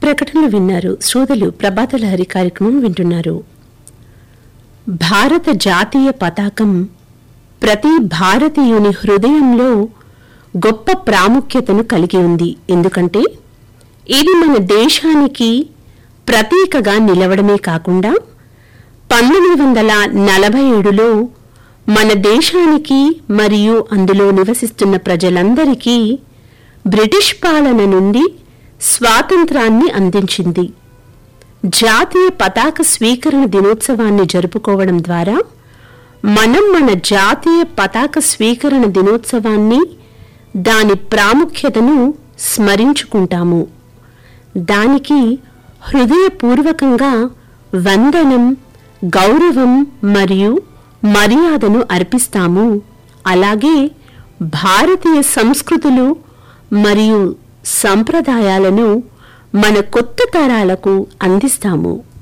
ప్రకటనలు విన్నారు శ్రోతలు ప్రభాత లహరి కార్యక్రమం వింటున్నారు భారత జాతీయ పతాకం ప్రతి భారతీయుని హృదయంలో గొప్ప ప్రాముఖ్యతను కలిగి ఉంది ఎందుకంటే ఇది మన దేశానికి ప్రతీకగా నిలవడమే కాకుండా పంతొమ్మిది వందల నలభై ఏడులో మన దేశానికి మరియు అందులో నివసిస్తున్న ప్రజలందరికీ బ్రిటిష్ పాలన నుండి స్వాతంత్రాన్ని అందించింది జాతీయ పతాక స్వీకరణ దినోత్సవాన్ని జరుపుకోవడం ద్వారా మనం మన జాతీయ పతాక స్వీకరణ దినోత్సవాన్ని దాని ప్రాముఖ్యతను స్మరించుకుంటాము దానికి హృదయపూర్వకంగా వందనం గౌరవం మరియు మర్యాదను అర్పిస్తాము అలాగే భారతీయ సంస్కృతులు మరియు సంప్రదాయాలను మన కొత్త తరాలకు అందిస్తాము